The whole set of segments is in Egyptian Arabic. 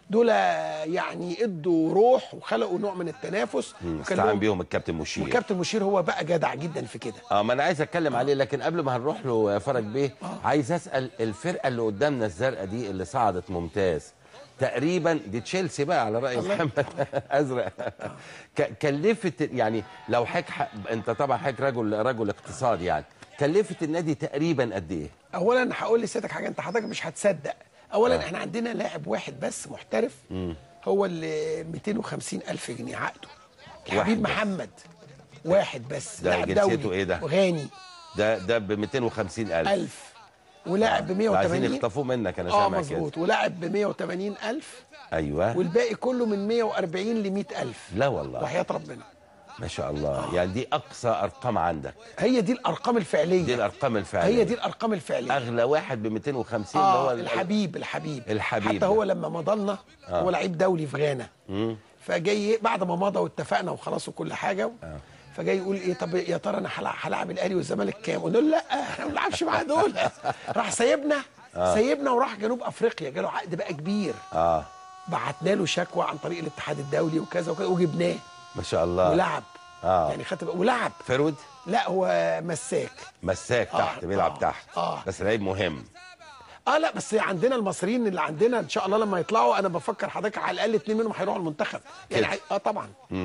دول يعني ادوا روح وخلقوا نوع من التنافس وكان استعان لهم- بيهم الكابتن مشير والكابتن مشير هو بقى جدع جدا في كده اه ما انا عايز اتكلم عليه لكن قبل ما هنروح له يا فرج بيه عايز اسال الفرقه اللي قدامنا الزرقاء دي اللي صعدت ممتاز تقريبا دي تشيلسي بقى على راي محمد ازرق ك- كلفت يعني لو حضرتك ح- انت طبعا حضرتك رجل رجل اقتصاد يعني كلفت النادي تقريبا قد ايه؟ اولا هقول لسيادتك حاجه انت حضرتك مش هتصدق اولا احنا عندنا لاعب واحد بس محترف هو اللي 250 الف جنيه عقده واحد حبيب بس. محمد واحد بس ده لاعب جنسيته دولي إيه ده؟ وغاني ده ده ب 250 الف ألف ولاعب ب عايزين 180 يخطفوه منك انا اه سامع كده مظبوط ولاعب ب 180 الف ايوه والباقي كله من 140 ل 100 الف لا والله وحياه ربنا ما شاء الله يعني دي اقصى ارقام عندك هي دي الارقام الفعليه دي الارقام الفعليه هي دي الارقام الفعليه اغلى واحد ب 250 اللي اه هو ال- الحبيب الحبيب الحبيب حتى ده. هو لما مضى آه. هو لعيب دولي في غانا فجاي بعد ما مضى واتفقنا وخلاص وكل حاجه آه. فجاي يقول ايه طب يا ترى انا هلع- هلاعب الاهلي والزمالك كام؟ قلنا له لا احنا ما بنلعبش مع دول راح سايبنا آه. سايبنا وراح جنوب افريقيا جاله عقد بقى كبير اه بعتنا له شكوى عن طريق الاتحاد الدولي وكذا وكذا وجبناه ما شاء الله ولعب آه. يعني خدت بالك- ولعب فرود لا هو مساك مساك آه، تحت بيلعب آه، تحت آه. بس لعيب مهم اه لا بس عندنا المصريين اللي عندنا ان شاء الله لما يطلعوا انا بفكر حضرتك على الاقل اتنين منهم هيروحوا المنتخب يعني كده. عي- اه طبعا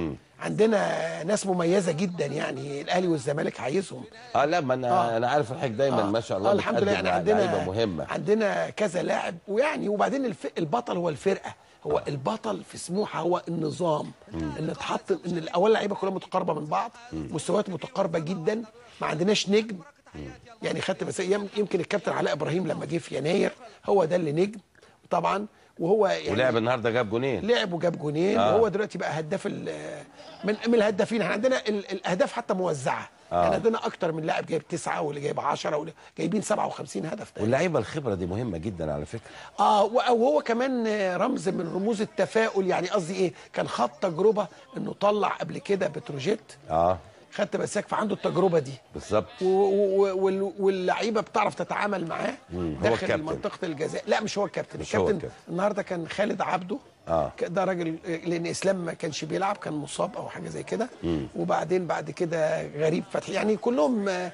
عندنا ناس مميزه جدا يعني الاهلي والزمالك عايزهم اه لا ما انا آه. انا عارف الحاج دايما ما شاء الله آه الحمد لله بتقدم يعني عندنا لعيبه مهمه عندنا كذا لاعب ويعني وبعدين الف... البطل هو الفرقه هو البطل في سموحه هو النظام ان اتحط ان الاول لعيبه كلها متقاربه من بعض مستويات متقاربه جدا ما عندناش نجم يعني خدت بس يم- يمكن الكابتن علاء ابراهيم لما جه في يناير هو ده اللي نجم طبعا وهو يعني ولعب النهارده جاب جونين لعب وجاب جونين آه. آه. وهو دلوقتي بقى هداف ال- من من الهدافين احنا عندنا ال- الاهداف حتى موزعه آه. آه. يعني عندنا اكتر من لاعب جايب تسعه واللي جايب 10 واللي جايبين 57 هدف تقريباً. واللعيبه الخبره دي مهمه جدا على فكره اه و- وهو كمان آه، رمز من رموز التفاؤل يعني قصدي ايه كان خد تجربه انه طلع قبل كده بتروجيت اه خدت مساك فعنده التجربه دي بالظبط و- و- وال- واللعيبه بتعرف تتعامل معاه هو داخل الكابتن. منطقه الجزاء لا مش هو الكابتن مش هو الكابتن الكابتن. النهارده كان خالد عبده آه. ك- ده راجل لان اسلام ما كانش بيلعب كان مصاب او حاجه زي كده وبعدين بعد كده غريب فتحي يعني كلهم آه،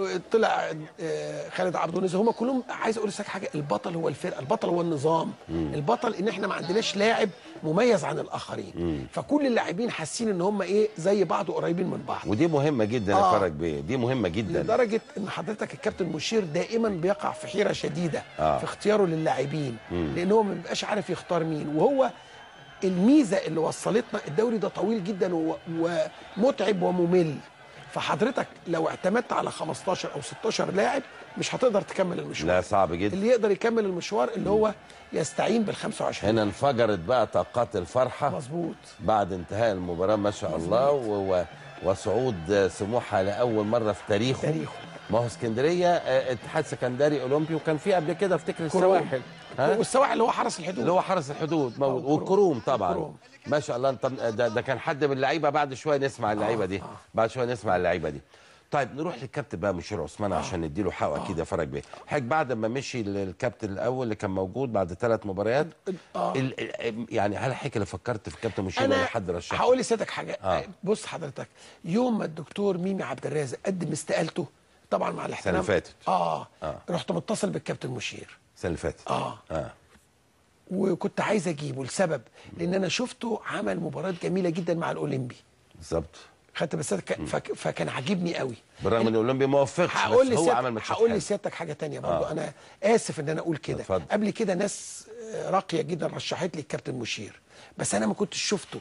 طلع آه، خالد عبده نزل هم كلهم عايز اقول لك حاجه البطل هو الفرقه البطل هو النظام البطل ان احنا ما عندناش لاعب مميز عن الاخرين فكل اللاعبين حاسين ان هم ايه زي بعض وقريبين من بعض ودي مهمه جدا يا آه. فرج بيه دي مهمه جدا لدرجه ان حضرتك الكابتن مشير دائما بيقع في حيره شديده آه. في اختياره للاعبين لان هو ما بيبقاش عارف يختار مين وهو الميزه اللي وصلتنا الدوري ده طويل جدا و- ومتعب وممل فحضرتك لو اعتمدت على 15 او 16 لاعب مش هتقدر تكمل المشوار لا صعب جدا اللي يقدر يكمل المشوار اللي هو يستعين بال 25 هنا انفجرت بقى طاقات الفرحه مظبوط بعد انتهاء المباراه ما شاء الله و... و... وصعود سموحه لاول مره في تاريخه تاريخه. ما هو اسكندريه آه، اتحاد سكندري اولمبي وكان في قبل كده افتكر السواحل ها؟ والسواحل اللي هو حرس الحدود اللي هو حرس الحدود موجود والكروم. والكروم طبعا والكروم. ما شاء الله انت ده, ده كان حد من اللعيبه بعد شويه نسمع اللعيبه دي بعد شويه نسمع اللعيبه دي طيب نروح للكابتن بقى مشير عثمان عشان نديله حقه اكيد يا فرج بيه حضرتك بعد ما مشي الكابتن الاول اللي كان موجود بعد ثلاث مباريات آه. ال- ال- يعني هل حضرتك اللي فكرت في الكابتن مشير ولا انا حد رشحه هقول لسيادتك حاجه آه. آه. بص حضرتك يوم ما الدكتور ميمي عبد الرازق قدم استقالته طبعا مع الاحترام السنة اللي فاتت. اه, آه. آه. رحت متصل بالكابتن مشير السنه اللي فاتت اه اه وكنت عايز اجيبه لسبب لان انا شفته عمل مباراه جميله جدا مع الاولمبي بالظبط خدت بس فك... فكان عاجبني قوي بالرغم ان الاولمبي ما وفقش هقول بس هو عمل لسيادتك ماتشات هقول حلوة. لسيادتك حاجه تانية برضو آه. آه. انا اسف ان انا اقول كده اتفضل. قبل كده ناس آه، راقيه جدا رشحت لي الكابتن مشير بس انا ما كنتش شفته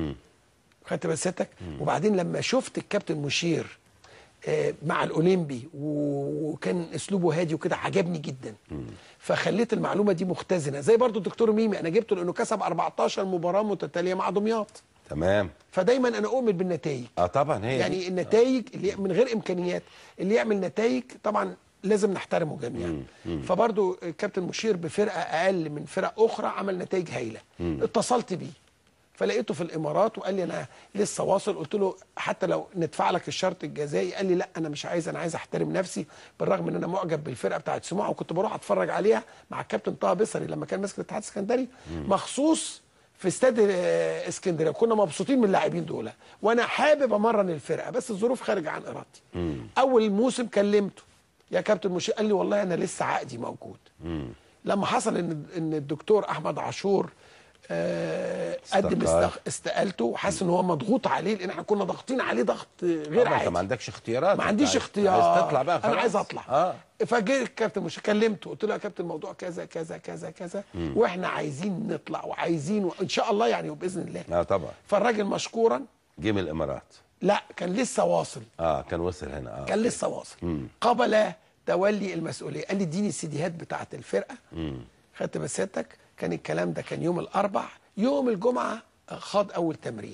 خدت بال سيادتك وبعدين لما شفت الكابتن مشير آه، مع الاولمبي و- وكان اسلوبه هادي وكده عجبني جدا فخليت المعلومه دي مختزنه زي برضو الدكتور ميمي انا جبته لانه كسب 14 مباراه متتاليه مع دمياط تمام فدايما انا اؤمن بالنتائج اه طبعا هي دي. يعني النتائج اللي من غير امكانيات اللي يعمل نتائج طبعا لازم نحترمه جميعا فبرضو الكابتن مشير بفرقه اقل من فرق اخرى عمل نتائج هايله اتصلت بيه فلقيته في الامارات وقال لي انا لسه واصل قلت له حتى لو ندفع لك الشرط الجزائي قال لي لا انا مش عايز انا عايز احترم نفسي بالرغم ان انا معجب بالفرقه بتاعت سموحه وكنت بروح اتفرج عليها مع الكابتن طه بصري لما كان ماسك الاتحاد السكندري مخصوص في استاد آه، اسكندريه كنا مبسوطين من اللاعبين دول وانا حابب امرن الفرقه بس الظروف خارجه عن ارادتي اول موسم كلمته يا كابتن مشي قال لي والله انا لسه عقدي موجود لما حصل ان ان الدكتور احمد عاشور آه، قدم استقال. است- استقالته وحس ان هو مضغوط عليه لان احنا كنا ضاغطين عليه ضغط غير طبعا انت عادي ما عندكش اختيارات ما أنت عنديش عايز- اختيار عايز تطلع بقى خلاص انا عايز اطلع اه فجه الكابتن مش كلمته قلت له يا كابتن الموضوع كذا كذا كذا كذا واحنا عايزين نطلع وعايزين وان شاء الله يعني وباذن الله اه طبعا فالراجل مشكورا جه من الامارات لا كان لسه واصل اه كان وصل هنا اه كان لسه واصل قبل تولي المسؤوليه قال لي اديني السيديهات بتاعه الفرقه خدت بسيادتك كان الكلام ده كان يوم الاربع يوم الجمعه خاض اول تمرين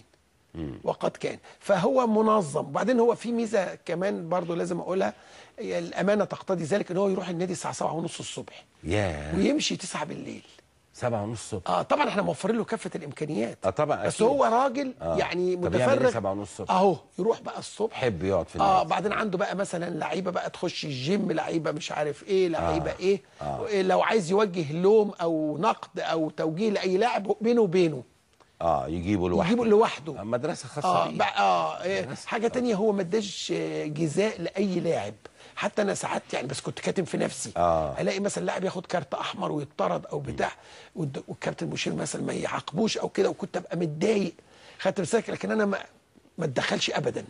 وقد كان فهو منظم وبعدين هو في ميزه كمان برضو لازم اقولها هي الامانه تقتضي ذلك ان هو يروح النادي الساعه 7 ونص الصبح ياه ويمشي 9 بالليل سبعة ونص الصبح اه طبعا احنا موفرين له كافه الامكانيات اه طبعا بس أكيد. هو راجل آه. يعني طب يعمل إيه متفرغ 7 ونص الصبح؟ اهو يروح بقى الصبح يحب يقعد في اه النادي بعدين عنده بقى مثلا لعيبه بقى تخش الجيم لعيبه مش عارف ايه لعيبه آه. ايه آه. إيه لو عايز يوجه لوم او نقد او توجيه لاي لاعب بينه وبينه اه يجيبه لوحده يجيبه لوحده آه، مدرسه خاصه اه بيه. بقى اه إيه حاجه تانية هو ما اداش آه، جزاء لاي لاعب حتى انا ساعات يعني بس كنت كاتم في نفسي آه. الاقي مثلا لاعب ياخد كارت احمر ويطرد او بتاع والد- والكابتن المشير مثلا ما يعاقبوش او كده وكنت ابقى متضايق خدت بالك لكن انا ما ما اتدخلش ابدا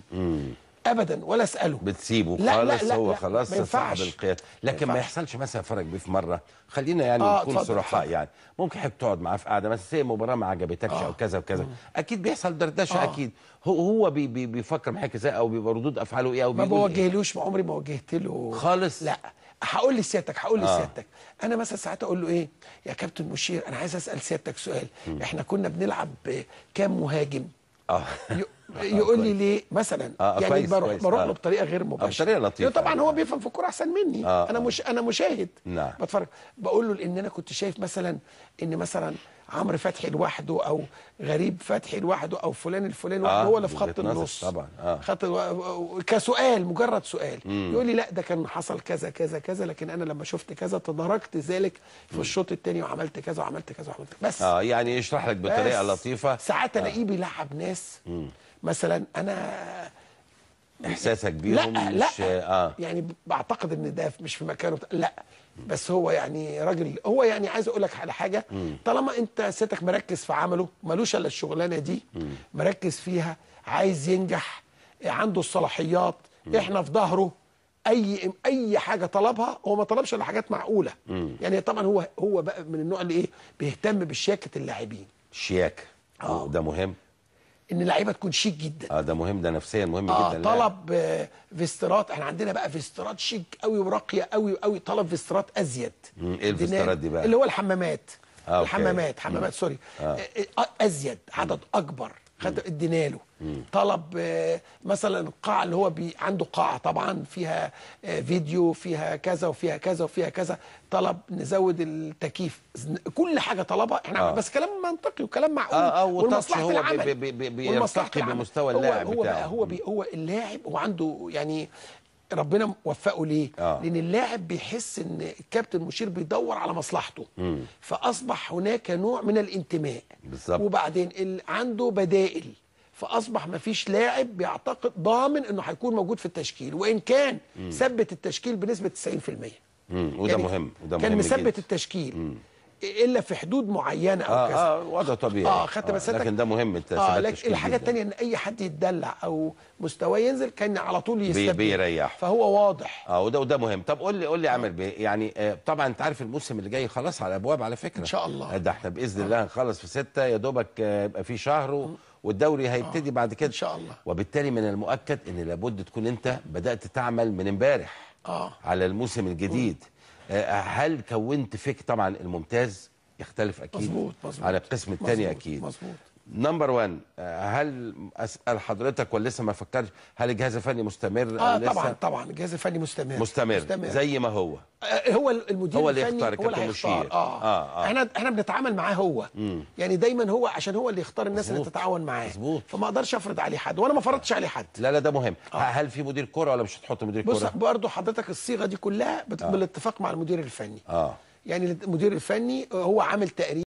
ابدا ولا اساله بتسيبه لا، خالص لا، لا، هو لا، خلاص ما ينفعش. صاحب القيادة لكن ما ينفعش. يحصلش مثلا فرج بيه في مره خلينا يعني آه، نكون اتفضل، صرحاء اتفضل. يعني ممكن حب تقعد معاه في قعده مثلا زي مباراه ما عجبتكش آه. او كذا وكذا اكيد بيحصل دردشه آه. اكيد هو هو بي بي بيفكر معاك ازاي او بيبقى ردود افعاله ايه او ما بيقول إيه؟ بوجهلوش ما عمري ما وجهت له خالص؟ لا هقول لسيادتك هقول آه. لسيادتك انا مثلا ساعات اقول له ايه يا كابتن مشير انا عايز اسال سيادتك سؤال احنا كنا بنلعب كام مهاجم اه ي- يقول لي ليه مثلا آه، يعني كويس، بروح كويس، بروح آه. له بطريقه غير مباشره بطريقة لطيفة. لأن طبعا هو بيفهم في الكوره احسن مني آه، انا آه. مش انا مشاهد نعم. بتفرج بقول له لان انا كنت شايف مثلا ان مثلا عمرو فتحي لوحده او غريب فتحي لوحده او فلان الفلاني لوحده آه، هو اللي في خط وجهة نظر النص طبعا، آه. خط كسؤال مجرد سؤال يقول لي لا ده كان حصل كذا كذا كذا لكن انا لما شفت كذا تداركت ذلك في الشوط الثاني وعملت كذا وعملت كذا وعملت كذا بس اه يعني يشرح لك بطريقه بس لطيفه ساعات الاقيه بيلعب ناس مثلا انا احساسك بيهم لا مش لا اه يعني بعتقد ان ده مش في مكانه بتاع- لا بس هو يعني راجل هو يعني عايز اقول لك على حاجه طالما انت سيادتك مركز في عمله ملوش الا الشغلانه دي مركز فيها عايز ينجح عنده الصلاحيات احنا في ظهره اي اي حاجه طلبها هو ما طلبش الا حاجات معقوله يعني طبعا هو هو بقى من النوع اللي ايه بيهتم بشياكه اللاعبين شياكه آه. ده مهم ان اللعيبه تكون شيك جدا اه ده مهم ده نفسيا مهم اه جدا لا. طلب آه، فيسترات احنا عندنا بقى فيسترات شيك قوي وراقيه قوي قوي طلب فيسترات ازيد مم، إيه الفيسترات دي بقى؟ اللي هو الحمامات آه، أوكي. الحمامات حمامات سوري آه. ازيد عدد اكبر خد ادينا له طلب آه، مثلا القاعه اللي هو بي عنده قاعه طبعا فيها آه، فيديو فيها كذا وفيها كذا وفيها كذا طلب نزود التكييف كل حاجه طلبها احنا آه. بس كلام منطقي وكلام معقول آه، آه، والتاتش والمصلحة هو بي- العمل. بي- بي- بي- بيرتقي والمصلحة العمل. بمستوى هو- اللاعب هو بتاعه. بقى هو بي هو اللاعب هو عنده يعني ربنا وفقه ليه؟ آه. لان اللاعب بيحس ان الكابتن مشير بيدور على مصلحته فاصبح هناك نوع من الانتماء بالظبط. وبعدين ال- عنده بدائل فاصبح ما فيش لاعب بيعتقد ضامن انه هيكون موجود في التشكيل وان كان ثبت التشكيل بنسبه 90% مم. وده مهم وده كان مهم مثبت جدا. التشكيل الا في حدود معينه او اه كذا اه وضع طبيعي اه خدت بس لكن ده مهم انت اه ثبات لكن تشكيل الحاجه جداً. الثانيه ان اي حد يتدلع او مستواه ينزل كان على طول يستبدل بيريح. فهو واضح اه وده وده مهم طب قول لي قول لي عامر بيه يعني آه طبعا انت عارف الموسم اللي جاي خلاص على الابواب على فكره إن شاء الله. آه، ده احنا باذن الله هنخلص في ستة يا دوبك آه، يبقى في شهر و- والدوري هيبتدي بعد كده إن شاء الله. وبالتالي من المؤكد ان لابد تكون انت بدات تعمل من امبارح اه على الموسم الجديد آه، هل كونت فيك طبعا الممتاز يختلف اكيد مظبوط، مظبوط. على القسم الثاني مظبوط، اكيد مظبوط. نمبر 1 هل اسال حضرتك ولا لسه ما فكرش هل الجهاز الفني مستمر اه أو لسه طبعا طبعا الجهاز الفني مستمر مستمر, مستمر. زي ما هو آه، هو المدير هو اللي الفني يختار هو اللي كابتن هيختار مشير. آه. آه، آه. احنا احنا بنتعامل معاه هو يعني دايما هو عشان هو اللي يختار الناس اللي مظبوط. تتعاون معاه مظبوط. فما اقدرش افرض عليه حد وانا ما فرضتش عليه حد لا لا ده مهم هل في مدير كوره ولا مش هتحط مدير بص كوره برضه حضرتك الصيغه دي كلها بت... بالاتفاق مع المدير الفني اه يعني المدير الفني هو عامل تقرير